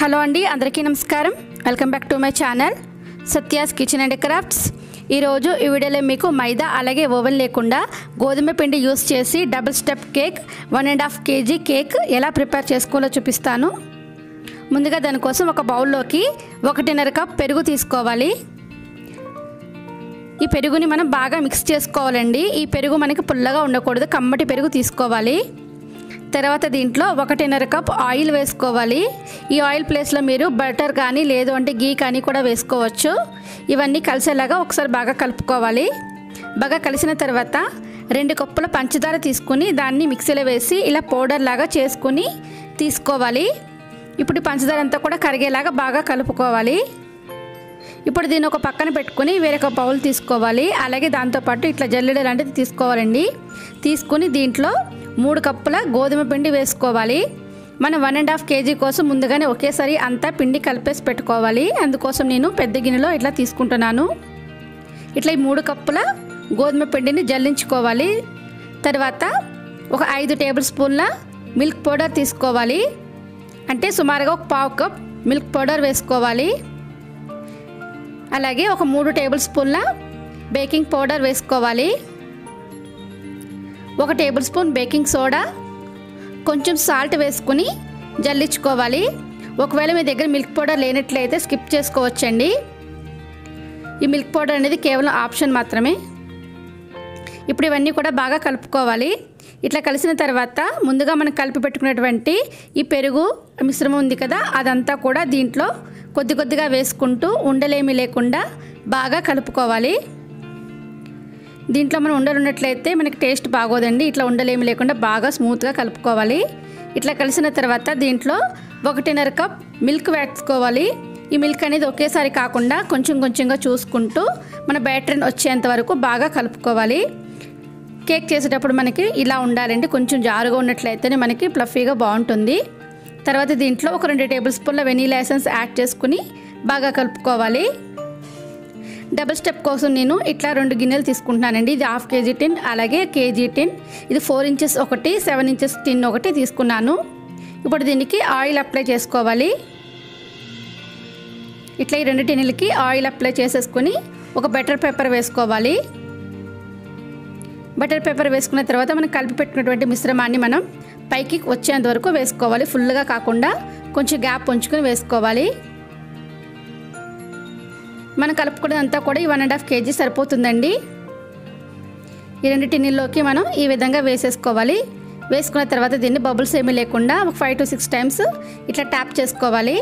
hello అండి అందరికీ నమస్కారం welcome back to my channel Satya's kitchen and crafts ఈరోజు ఈ వీడియోలో మీకు మైదా అలాగే ఓవెన్ లేకుండా గోధుమ పిండి యూస్ చేసి double step cake one and half KG cake ఎలా ప్రిపేర్ చేసుకోవాలో చూపిస్తాను ముందుగా దానికోసం ఒక బౌల్లోకి ఒకటిన్నర కప్ పెరుగు తీసుకోవాలి ఈ పెరుగుని మనం బాగా మిక్స్ చేసుకోవాలండి ఈ పెరుగు మనకి పుల్లగా ఉండకూడదు కమ్మటి పెరుగు తీసుకోవాలి తర్వాత దీంట్లో ఒకటిన్నర కప్ ఆయిల్ వేసుకోవాలి ఈ ఆయిల్ ప్లేస్లో మీరు బటర్ కానీ లేదు అంటే గీ కానీ కూడా వేసుకోవచ్చు ఇవన్నీ కలిసేలాగా ఒకసారి బాగా కలుపుకోవాలి బాగా కలిసిన తర్వాత రెండు కప్పుల పంచదార తీసుకుని దాన్ని మిక్సీలో వేసి ఇలా పౌడర్ లాగా చేసుకుని తీసుకోవాలి ఇప్పుడు పంచదార అంతా కూడా కరిగేలాగా బాగా కలుపుకోవాలి ఇప్పుడు దీన్ని ఒక పక్కన పెట్టుకుని వేరొక బౌల్ తీసుకోవాలి అలాగే దాంతోపాటు ఇట్లా జల్లెడ లాంటిది తీసుకోవాలండి తీసుకుని దీంట్లో మూడు కప్పుల గోధుమ పిండి వేసుకోవాలి మనం వన్ అండ్ హాఫ్ కేజీ కోసం ముందుగానే ఒకేసారి అంతా పిండి కలిపేసి పెట్టుకోవాలి అందుకోసం నేను పెద్ద గిన్నెలో ఇట్లా తీసుకుంటున్నాను ఇట్లా ఈ మూడు కప్పుల గోధుమ పిండిని జల్లించుకోవాలి తర్వాత ఒక ఐదు టేబుల్ స్పూన్ల మిల్క్ పౌడర్ తీసుకోవాలి అంటే సుమారుగా ఒక పావు కప్ మిల్క్ పౌడర్ వేసుకోవాలి అలాగే ఒక మూడు టేబుల్ స్పూన్ల బేకింగ్ పౌడర్ వేసుకోవాలి ఒక టేబుల్ స్పూన్ బేకింగ్ సోడా కొంచెం సాల్ట్ వేసుకుని జల్లించుకోవాలి ఒకవేళ మీ దగ్గర మిల్క్ పౌడర్ లేనట్లయితే స్కిప్ చేసుకోవచ్చండి ఈ మిల్క్ పౌడర్ అనేది కేవలం ఆప్షన్ మాత్రమే ఇప్పుడు ఇవన్నీ కూడా బాగా కలుపుకోవాలి ఇట్లా కలిసిన తర్వాత ముందుగా మనం కలిపి పెట్టుకున్నటువంటి ఈ పెరుగు మిశ్రమం ఉంది కదా అదంతా కూడా దీంట్లో కొద్ది కొద్దిగా వేసుకుంటూ ఉండలేమి లేకుండా బాగా కలుపుకోవాలి దీంట్లో మనం ఉండలు ఉన్నట్లయితే మనకి టేస్ట్ బాగోదండి ఇట్లా ఉండలేమి లేకుండా బాగా స్మూత్గా కలుపుకోవాలి ఇట్లా కలిసిన తర్వాత దీంట్లో ఒకటిన్నర కప్ మిల్క్ వేసుకోవాలి ఈ మిల్క్ అనేది ఒకేసారి కాకుండా కొంచెం కొంచెంగా చూసుకుంటూ మన బ్యాటరీని వచ్చేంత వరకు బాగా కలుపుకోవాలి కేక్ చేసేటప్పుడు మనకి ఇలా ఉండాలండి కొంచెం జారుగా ఉన్నట్లయితేనే మనకి ప్లఫీగా బాగుంటుంది తర్వాత దీంట్లో ఒక రెండు టేబుల్ స్పూన్ల వెనీలా ఎసెన్స్ యాడ్ చేసుకుని బాగా కలుపుకోవాలి డబుల్ స్టెప్ కోసం నేను ఇట్లా రెండు గిన్నెలు తీసుకుంటున్నానండి ఇది హాఫ్ కేజీ టిన్ అలాగే కేజీ టిన్ ఇది ఫోర్ ఇంచెస్ ఒకటి సెవెన్ ఇంచెస్ టిన్ ఒకటి తీసుకున్నాను ఇప్పుడు దీనికి ఆయిల్ అప్లై చేసుకోవాలి ఇట్లా ఈ రెండు టిన్నులకి ఆయిల్ అప్లై చేసేసుకొని ఒక బటర్ పేపర్ వేసుకోవాలి బటర్ పేపర్ వేసుకున్న తర్వాత మనం కలిపి పెట్టుకున్నటువంటి మిశ్రమాన్ని మనం పైకి వచ్చేంత వరకు వేసుకోవాలి ఫుల్గా కాకుండా కొంచెం గ్యాప్ ఉంచుకొని వేసుకోవాలి మనం కలుపుకునేదంతా కూడా ఈ వన్ అండ్ హాఫ్ కేజీ సరిపోతుందండి ఈ రెండు టిన్నీల్లోకి మనం ఈ విధంగా వేసేసుకోవాలి వేసుకున్న తర్వాత దీన్ని బబుల్స్ ఏమీ లేకుండా ఒక ఫైవ్ టు సిక్స్ టైమ్స్ ఇట్లా ట్యాప్ చేసుకోవాలి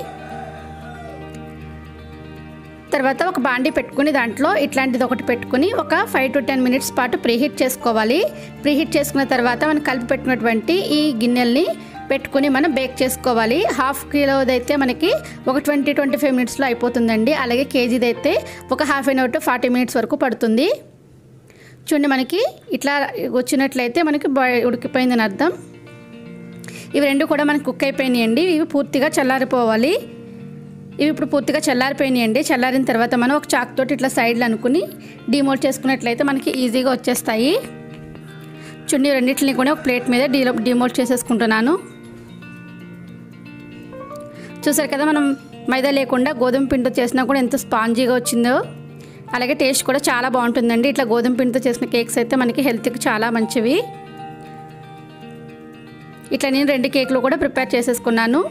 తర్వాత ఒక బాండీ పెట్టుకుని దాంట్లో ఇట్లాంటిది ఒకటి పెట్టుకుని ఒక ఫైవ్ టు టెన్ మినిట్స్ పాటు ప్రీహీట్ చేసుకోవాలి ప్రీహీట్ చేసుకున్న తర్వాత మనం కలిపి పెట్టినటువంటి ఈ గిన్నెల్ని పెట్టుకుని మనం బేక్ చేసుకోవాలి హాఫ్ కిలోది అయితే మనకి ఒక ట్వంటీ ట్వంటీ ఫైవ్ మినిట్స్లో అయిపోతుందండి అలాగే కేజీది అయితే ఒక half an hour to forty minutes వరకు పడుతుంది చూడండి మనకి ఇట్లా వచ్చినట్లయితే మనకి ఉడికిపోయిందని అర్థం ఇవి రెండు కూడా మనకి కుక్ అయిపోయినాయండి ఇవి పూర్తిగా చల్లారిపోవాలి ఇవి ఇప్పుడు పూర్తిగా చల్లారిపోయినాయండి చల్లారిన తర్వాత మనం ఒక చాక్ తోటి ఇట్లా సైడ్లు అనుకుని డిమోల్డ్ చేసుకున్నట్లయితే మనకి ఈజీగా వచ్చేస్తాయి చున్నీ రెండింటిని కూడా ఒక ప్లేట్ మీద డీ డిమోల్డ్ చేసేసుకుంటున్నాను చూసారు కదా మనం మైదా లేకుండా గోధుమ పిండితో చేసినా కూడా ఎంత స్పాంజీగా వచ్చిందో అలాగే టేస్ట్ కూడా చాలా బాగుంటుందండి ఇట్లా గోధుమ పిండితో చేసిన కేక్స్ అయితే మనకి హెల్త్కి చాలా మంచివి ఇట్లా నేను రెండు కేకులు కూడా ప్రిపేర్ చేసేసుకున్నాను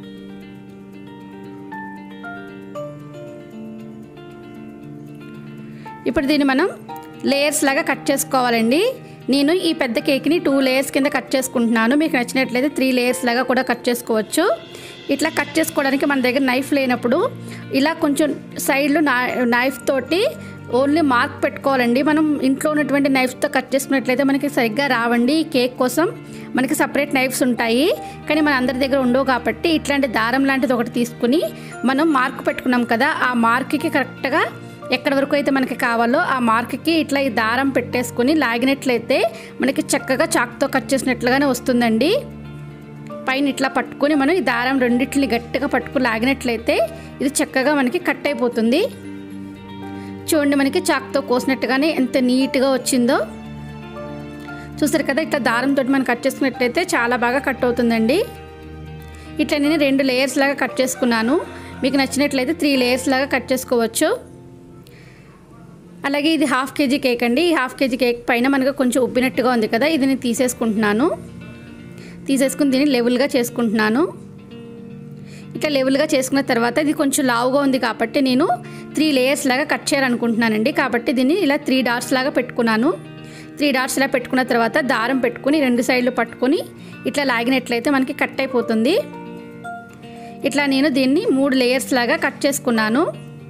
ఇప్పుడు దీన్ని మనం లేయర్స్ లాగా కట్ చేసుకోవాలండి నేను ఈ పెద్ద కేక్ని టూ లేయర్స్ కింద కట్ చేసుకుంటున్నాను మీకు నచ్చినట్లయితే త్రీ లేయర్స్ లాగా కూడా కట్ చేసుకోవచ్చు ఇట్లా కట్ చేసుకోవడానికి మన దగ్గర నైఫ్ లేనప్పుడు ఇలా కొంచెం సైడ్లో నా నైఫ్ తోటి ఓన్లీ మార్క్ పెట్టుకోవాలండి మనం ఇంట్లో ఉన్నటువంటి నైఫ్తో కట్ చేసుకున్నట్లయితే మనకి సరిగ్గా రావండి ఈ కేక్ కోసం మనకి సపరేట్ నైఫ్స్ ఉంటాయి కానీ మన అందరి దగ్గర ఉండవు కాబట్టి ఇట్లాంటి దారం లాంటిది ఒకటి తీసుకుని మనం మార్క్ పెట్టుకున్నాం కదా ఆ మార్క్కి కరెక్ట్గా ఎక్కడి వరకు అయితే మనకి కావాలో ఆ మార్క్కి ఇట్లా ఈ దారం పెట్టేసుకుని లాగినట్లయితే మనకి చక్కగా చాక్తో కట్ చేసినట్లుగానే వస్తుందండి పైన ఇట్లా పట్టుకొని మనం ఈ దారం రెండింటిని గట్టిగా పట్టుకుని లాగినట్లయితే ఇది చక్కగా మనకి కట్ అయిపోతుంది చూడండి మనకి చాక్తో కోసినట్టుగానే ఎంత నీట్గా వచ్చిందో చూసారు కదా ఇట్లా దారంతో మనం కట్ చేసుకున్నట్లయితే చాలా బాగా కట్ అవుతుందండి ఇట్లా నేను రెండు లేయర్స్ లాగా కట్ చేసుకున్నాను మీకు నచ్చినట్లయితే త్రీ లేయర్స్ లాగా కట్ చేసుకోవచ్చు అలాగే ఇది హాఫ్ కేజీ కేక్ అండి ఈ హాఫ్ కేజీ కేక్ పైన మనకు కొంచెం ఉబ్బినట్టుగా ఉంది కదా ఇది నేను తీసేసుకుంటున్నాను తీసేసుకుని దీన్ని లెవెల్గా చేసుకుంటున్నాను ఇట్లా లెవెల్గా చేసుకున్న తర్వాత ఇది కొంచెం లావుగా ఉంది కాబట్టి నేను త్రీ లేయర్స్ లాగా కట్ చేయాలనుకుంటున్నానండి కాబట్టి దీన్ని ఇలా త్రీ డాట్స్ లాగా పెట్టుకున్నాను త్రీ డాట్స్ ఇలా పెట్టుకున్న తర్వాత దారం పెట్టుకుని రెండు సైడ్లు పట్టుకొని ఇట్లా లాగినట్లయితే మనకి కట్ అయిపోతుంది ఇట్లా నేను దీన్ని మూడు లేయర్స్ లాగా కట్ చేసుకున్నాను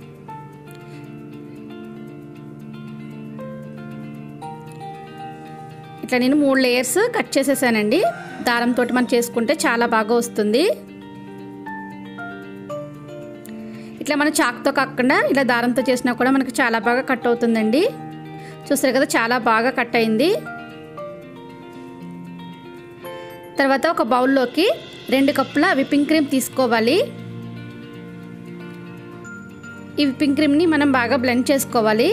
ఇట్లా నేను మూడు లేయర్స్ కట్ చేసేసానండి దారంతో మనం చేసుకుంటే చాలా బాగా వస్తుంది ఇట్లా మనం చాక్తో కాకుండా ఇలా దారంతో చేసినా కూడా మనకు చాలా బాగా కట్ అవుతుందండి చూస్తారు కదా చాలా బాగా కట్ అయింది తర్వాత ఒక బౌల్లోకి రెండు కప్పుల విప్పింగ్ క్రీమ్ తీసుకోవాలి ఈ విప్పింగ్ క్రీమ్ని మనం బాగా బ్లెండ్ చేసుకోవాలి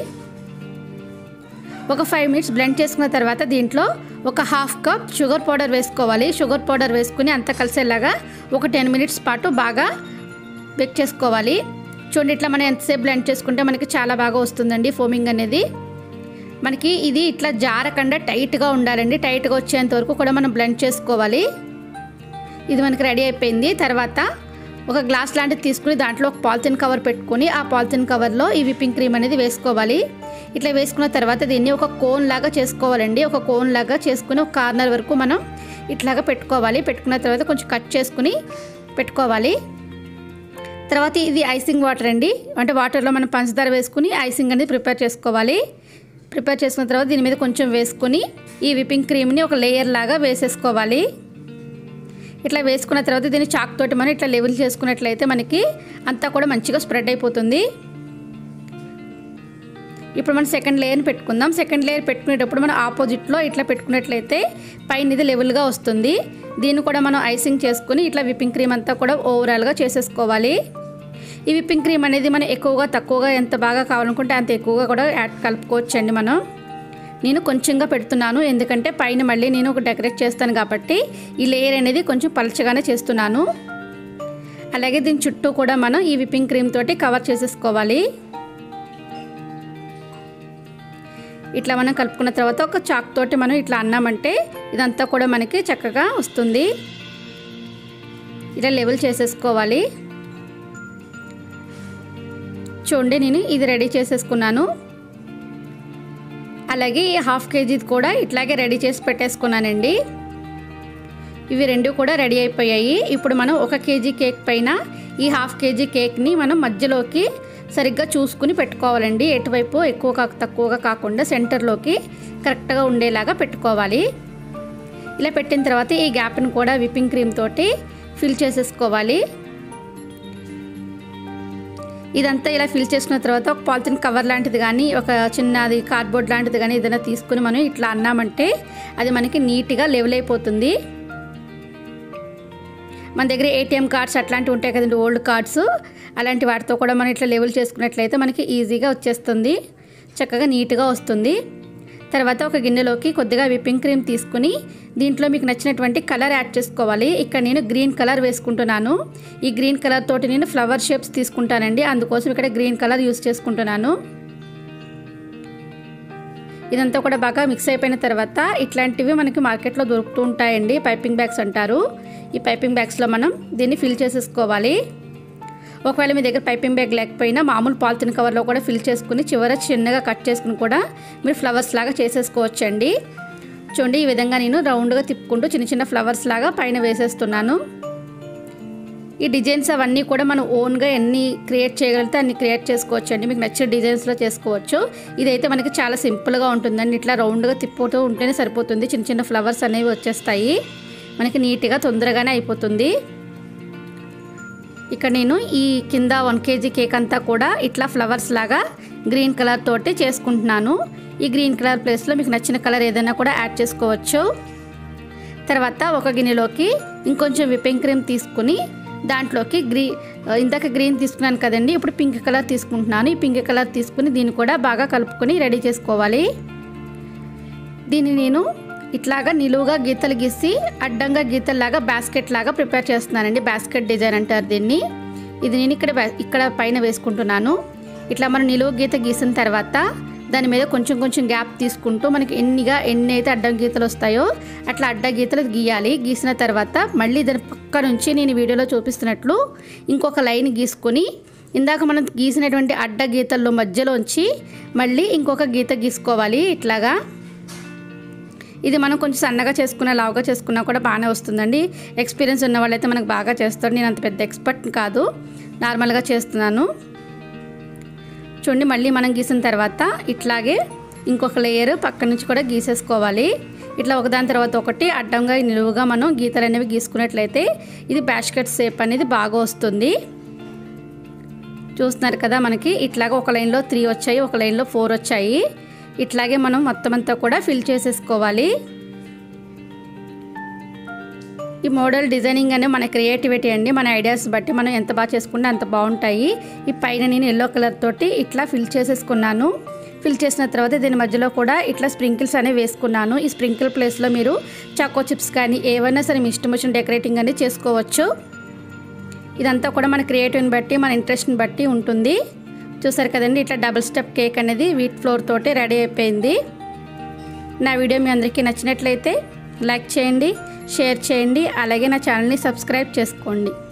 ఒక ఫైవ్ మినిట్స్ బ్లెండ్ చేసుకున్న తర్వాత దీంట్లో ఒక హాఫ్ కప్ షుగర్ పౌడర్ వేసుకోవాలి షుగర్ పౌడర్ వేసుకుని అంతా కలిసేలాగా ఒక టెన్ మినిట్స్ పాటు బాగా బేక్ చేసుకోవాలి చూడండి ఇట్లా మనం ఎంతసేపు బ్లెండ్ చేసుకుంటే మనకి చాలా బాగా వస్తుందండి ఫోమింగ్ అనేది మనకి ఇది ఇట్లా జారకుండా టైట్గా ఉండాలండి టైట్గా వచ్చేంత వరకు కూడా మనం బ్లెండ్ చేసుకోవాలి ఇది మనకి రెడీ అయిపోయింది తర్వాత ఒక గ్లాస్ లాంటిది తీసుకుని దాంట్లో ఒక పాలిథిన్ కవర్ పెట్టుకొని ఆ పాలిథిన్ కవర్లో ఈ విప్పింగ్ క్రీమ్ అనేది వేసుకోవాలి ఇట్లా వేసుకున్న తర్వాత దీన్ని ఒక కోన్ లాగా చేసుకోవాలండి ఒక కోన్ లాగా చేసుకుని ఒక కార్నర్ వరకు మనం ఇట్లాగా పెట్టుకోవాలి పెట్టుకున్న తర్వాత కొంచెం కట్ చేసుకుని పెట్టుకోవాలి తర్వాత ఇది ఐసింగ్ వాటర్ అండి అంటే వాటర్లో మనం పంచదార వేసుకుని ఐసింగ్ అనేది ప్రిపేర్ చేసుకోవాలి ప్రిపేర్ చేసుకున్న తర్వాత దీని మీద కొంచెం వేసుకుని ఈ విప్పింగ్ క్రీమ్ని ఒక లేయర్ లాగా వేసేసుకోవాలి ఇట్లా వేసుకున్న తర్వాత దీన్ని చాక్ తోటి మనం ఇట్లా లెవెల్ చేసుకున్నట్లయితే మనకి అంతా కూడా మంచిగా స్ప్రెడ్ అయిపోతుంది ఇప్పుడు మనం సెకండ్ లేయర్ని పెట్టుకుందాం సెకండ్ లేయర్ పెట్టుకునేటప్పుడు మనం ఆపోజిట్లో ఇట్లా పెట్టుకున్నట్లయితే పైన ఇది లెవెల్గా వస్తుంది దీన్ని కూడా మనం ఐసింగ్ చేసుకుని ఇట్లా విప్పింగ్ క్రీమ్ అంతా కూడా ఓవరాల్గా చేసేసుకోవాలి ఈ విప్పింగ్ క్రీమ్ అనేది మనం ఎక్కువగా తక్కువగా ఎంత బాగా కావాలనుకుంటే అంత ఎక్కువగా కూడా యాడ్ కలుపుకోవచ్చు అండి మనం నేను కొంచెంగా పెడుతున్నాను ఎందుకంటే పైన మళ్ళీ నేను ఒక డెకరేట్ చేస్తాను కాబట్టి ఈ లేయర్ అనేది కొంచెం పలచగానే చేస్తున్నాను అలాగే దీని చుట్టూ కూడా మనం ఈ విప్పింగ్ క్రీమ్ తోటి కవర్ చేసేసుకోవాలి ఇట్లా మనం కలుపుకున్న తర్వాత ఒక చాక్ తోటి మనం ఇట్లా అన్నామంటే ఇదంతా కూడా మనకి చక్కగా వస్తుంది ఇలా లెవెల్ చేసేసుకోవాలి చూడండి నేను ఇది రెడీ చేసేసుకున్నాను అలాగే ఈ హాఫ్ కేజీది కూడా ఇట్లాగే రెడీ చేసి పెట్టేసుకున్నానండి ఇవి రెండు కూడా రెడీ అయిపోయాయి ఇప్పుడు మనం ఒక కేజీ కేక్ పైన ఈ హాఫ్ కేజీ కేక్ని మనం మధ్యలోకి సరిగ్గా చూసుకుని పెట్టుకోవాలండి ఎటువైపు ఎక్కువ కా- తక్కువగా కాకుండా సెంటర్లోకి కరెక్ట్గా ఉండేలాగా పెట్టుకోవాలి ఇలా పెట్టిన తర్వాత ఈ గ్యాప్ని కూడా విప్పింగ్ క్రీమ్ తోటి ఫిల్ చేసేసుకోవాలి ఇదంతా ఇలా ఫిల్ చేసుకున్న తర్వాత ఒక పాలిథిన్ కవర్ లాంటిది కానీ ఒక చిన్నది కార్డ్బోర్డ్ లాంటిది కానీ ఏదైనా తీసుకుని మనం ఇట్లా అన్నామంటే అది మనకి నీట్గా లెవెల్ అయిపోతుంది మన దగ్గర ఏటీఎం కార్డ్స్ అట్లాంటివి ఉంటాయి కదండి ఓల్డ్ కార్డ్స్ అలాంటి వాటితో కూడా మనం ఇట్లా లెవెల్ చేసుకున్నట్లయితే మనకి ఈజీగా వచ్చేస్తుంది చక్కగా నీట్గా వస్తుంది తర్వాత ఒక గిన్నెలోకి కొద్దిగా విప్పింగ్ క్రీమ్ తీసుకుని దీంట్లో మీకు నచ్చినటువంటి కలర్ యాడ్ చేసుకోవాలి ఇక్కడ నేను గ్రీన్ కలర్ వేసుకుంటున్నాను ఈ గ్రీన్ కలర్ తోటి నేను ఫ్లవర్ షేప్స్ తీసుకుంటానండి అందుకోసం ఇక్కడ గ్రీన్ కలర్ యూస్ చేసుకుంటున్నాను ఇదంతా కూడా బాగా మిక్స్ అయిపోయిన తర్వాత ఇట్లాంటివి మనకి మార్కెట్లో దొరుకుతూ ఉంటాయండి పైపింగ్ బ్యాగ్స్ అంటారు ఈ పైపింగ్ బ్యాగ్స్లో మనం దీన్ని ఫిల్ చేసేసుకోవాలి ఒకవేళ మీ దగ్గర పైపింగ్ బ్యాగ్ లేకపోయినా మామూలు పాలిథిన్ కవర్లో కూడా ఫిల్ చేసుకుని చివర చిన్నగా కట్ చేసుకుని కూడా మీరు ఫ్లవర్స్ లాగా చేసేసుకోవచ్చండి చూడండి ఈ విధంగా నేను రౌండ్గా తిప్పుకుంటూ చిన్న చిన్న ఫ్లవర్స్ లాగా పైన వేసేస్తున్నాను ఈ డిజైన్స్ అవన్నీ కూడా మనం ఓన్గా ఎన్ని క్రియేట్ చేయగలిగితే అన్ని క్రియేట్ చేసుకోవచ్చు అండి మీకు నచ్చిన డిజైన్స్లో చేసుకోవచ్చు ఇదైతే మనకి చాలా సింపుల్గా ఉంటుందండి ఇట్లా రౌండ్గా తిప్పుతూ ఉంటేనే సరిపోతుంది చిన్న చిన్న ఫ్లవర్స్ అనేవి వచ్చేస్తాయి మనకి నీట్గా తొందరగానే అయిపోతుంది ఇక్కడ నేను ఈ కింద వన్ కేజీ కేక్ అంతా కూడా ఇట్లా ఫ్లవర్స్ లాగా గ్రీన్ కలర్ తోటి చేసుకుంటున్నాను ఈ గ్రీన్ కలర్ ప్లేస్లో మీకు నచ్చిన కలర్ ఏదైనా కూడా యాడ్ చేసుకోవచ్చు తర్వాత ఒక గిన్నెలోకి ఇంకొంచెం విప్పింగ్ క్రీమ్ తీసుకుని దాంట్లోకి గ్రీ ఇందాక గ్రీన్ తీసుకున్నాను కదండి ఇప్పుడు పింక్ కలర్ తీసుకుంటున్నాను ఈ పింక్ కలర్ తీసుకుని దీన్ని కూడా బాగా కలుపుకొని రెడీ చేసుకోవాలి దీన్ని నేను ఇట్లాగా నిలువుగా గీతలు గీసి అడ్డంగా గీతల్లాగా బాస్కెట్ లాగా ప్రిపేర్ చేస్తున్నానండి బాస్కెట్ డిజైన్ అంటారు దీన్ని ఇది నేను ఇక్కడ వే- ఇక్కడ పైన వేసుకుంటున్నాను ఇట్లా మనం నిలువు గీత గీసిన తర్వాత దాని మీద కొంచెం కొంచెం గ్యాప్ తీసుకుంటూ మనకి ఎన్నిగా ఎన్ని అయితే అడ్డం గీతలు వస్తాయో అట్లా అడ్డ గీతలు గీయాలి గీసిన తర్వాత మళ్ళీ దాని పక్క నుంచి నేను వీడియోలో చూపిస్తున్నట్లు ఇంకొక లైన్ గీసుకొని ఇందాక మనం గీసినటువంటి అడ్డ గీతల్లో మధ్యలోంచి మళ్ళీ ఇంకొక గీత గీసుకోవాలి ఇట్లాగా ఇది మనం కొంచెం సన్నగా చేసుకున్న లావుగా చేసుకున్నా కూడా బాగానే వస్తుందండి ఎక్స్పీరియన్స్ ఉన్న వాళ్ళైతే మనకు బాగా చేస్తారు నేను అంత పెద్ద ఎక్స్పర్ట్ కాదు నార్మల్గా చేస్తున్నాను చూడండి మళ్ళీ మనం గీసిన తర్వాత ఇట్లాగే ఇంకొక లేయర్ పక్క నుంచి కూడా గీసేసుకోవాలి ఇట్లా ఒకదాని తర్వాత ఒకటి అడ్డంగా నిలువుగా మనం గీతలు అనేవి గీసుకున్నట్లయితే ఇది బాస్కెట్ షేప్ అనేది బాగా వస్తుంది చూస్తున్నారు కదా మనకి ఇట్లాగా ఒక లైన్లో త్రీ వచ్చాయి ఒక లైన్లో ఫోర్ వచ్చాయి ఇట్లాగే మనం మొత్తం అంతా కూడా ఫిల్ చేసేసుకోవాలి ఈ మోడల్ డిజైనింగ్ అనే మన క్రియేటివిటీ అండి మన ఐడియాస్ బట్టి మనం ఎంత బాగా చేసుకుంటే అంత బాగుంటాయి ఈ పైన నేను ఎల్లో కలర్ తోటి ఇట్లా ఫిల్ చేసేసుకున్నాను ఫిల్ చేసిన తర్వాత దీని మధ్యలో కూడా ఇట్లా స్ప్రింకిల్స్ అనేవి వేసుకున్నాను ఈ స్ప్రింకిల్ ప్లేస్లో మీరు చాకో చిప్స్ కానీ ఏవైనా సరే మీ ఇష్టం వచ్చిన డెకరేటింగ్ అనేది చేసుకోవచ్చు ఇదంతా కూడా మన క్రియేటివ్ని బట్టి మన ఇంట్రెస్ట్ని బట్టి ఉంటుంది చూసారు కదండి ఇట్లా డబుల్ స్టెప్ కేక్ అనేది వీట్ ఫ్లోర్ తోటి రెడీ అయిపోయింది నా వీడియో మీ అందరికీ నచ్చినట్లయితే లైక్ చేయండి షేర్ చేయండి అలాగే నా ఛానల్ని సబ్స్క్రైబ్ చేసుకోండి